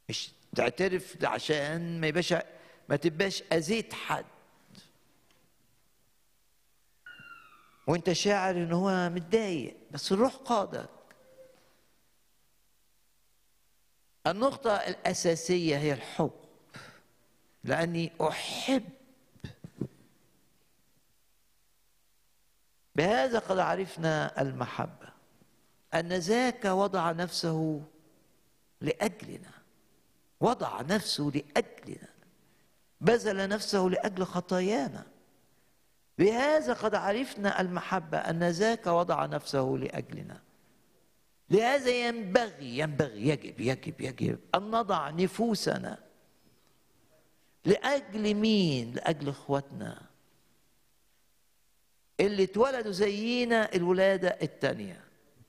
مش تعترف عشان ما يبقاش ما تبقاش اذيت حد وانت شاعر ان هو متضايق بس الروح قادك النقطة الأساسية هي الحب لأني أحب بهذا قد عرفنا المحبة أن ذاك وضع نفسه لأجلنا وضع نفسه لأجلنا بذل نفسه لأجل خطايانا بهذا قد عرفنا المحبة أن ذاك وضع نفسه لأجلنا لهذا ينبغي ينبغي يجب يجب يجب أن نضع نفوسنا لأجل مين؟ لأجل إخواتنا اللي اتولدوا زينا الولادة الثانية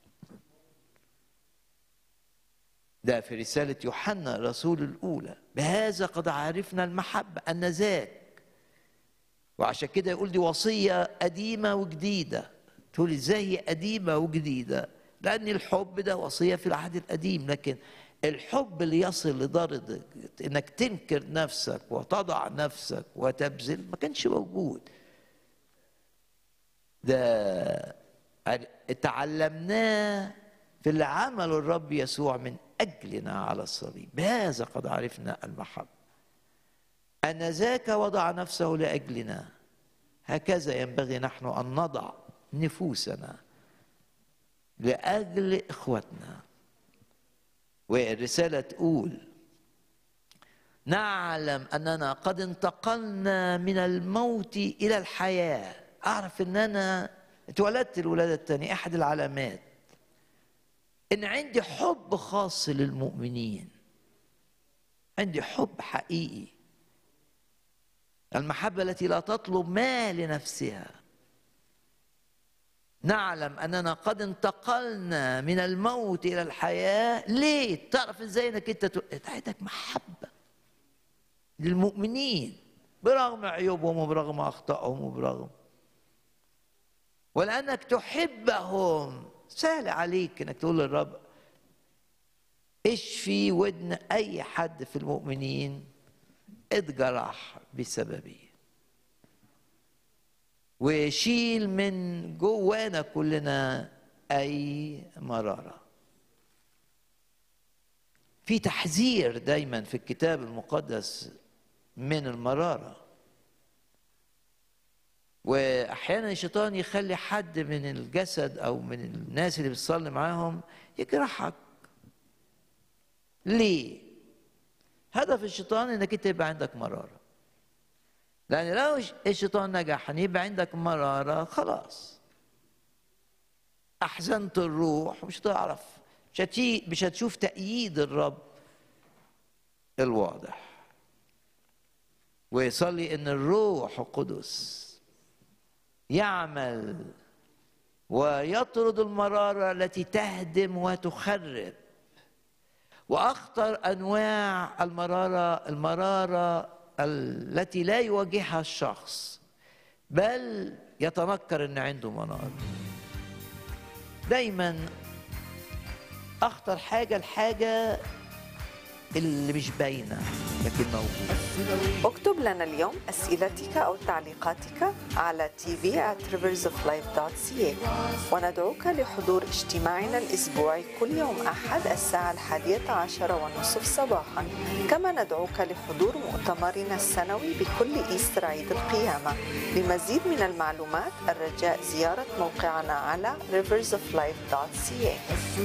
ده في رسالة يوحنا الرسول الأولى بهذا قد عرفنا المحبة أن ذاك وعشان كده يقول دي وصية قديمة وجديدة تقول ازاي هي قديمة وجديدة لأن الحب ده وصية في العهد القديم لكن الحب اللي يصل لدرجة انك تنكر نفسك وتضع نفسك وتبذل ما كانش موجود ده تعلمناه في اللي عمله الرب يسوع من أجلنا على الصليب بهذا قد عرفنا المحبة أن ذاك وضع نفسه لأجلنا هكذا ينبغي نحن أن نضع نفوسنا لأجل إخوتنا والرسالة تقول نعلم أننا قد انتقلنا من الموت إلى الحياة أعرف أن أنا اتولدت الولادة الثانية أحد العلامات ان عندي حب خاص للمؤمنين عندي حب حقيقي المحبه التي لا تطلب ما لنفسها نعلم اننا قد انتقلنا من الموت الى الحياه ليه تعرف ازاي انك انت عندك محبه للمؤمنين برغم عيوبهم وبرغم اخطائهم وبرغم ولانك تحبهم سهل عليك انك تقول للرب اشفي ودن اي حد في المؤمنين اتجرح بسببي وشيل من جوانا كلنا اي مراره في تحذير دايما في الكتاب المقدس من المراره واحيانا الشيطان يخلي حد من الجسد او من الناس اللي بتصلي معاهم يجرحك ليه هدف الشيطان انك انت يبقى عندك مراره لان لو الشيطان نجح ان يبقى عندك مراره خلاص احزنت الروح مش هتعرف مش مش هتشوف تأييد الرب الواضح ويصلي ان الروح القدس يعمل ويطرد المرارة التي تهدم وتخرب وأخطر أنواع المرارة المرارة التي لا يواجهها الشخص بل يتنكر أن عنده مرارة دايما أخطر حاجة الحاجة اللي مش باينة لكن موجودة اكتب لنا اليوم أسئلتك أو تعليقاتك على tv at riversoflife.ca وندعوك لحضور اجتماعنا الأسبوعي كل يوم أحد الساعة الحادية عشر والنصف صباحا كما ندعوك لحضور مؤتمرنا السنوي بكل إيستر عيد القيامة لمزيد من المعلومات الرجاء زيارة موقعنا على riversoflife.ca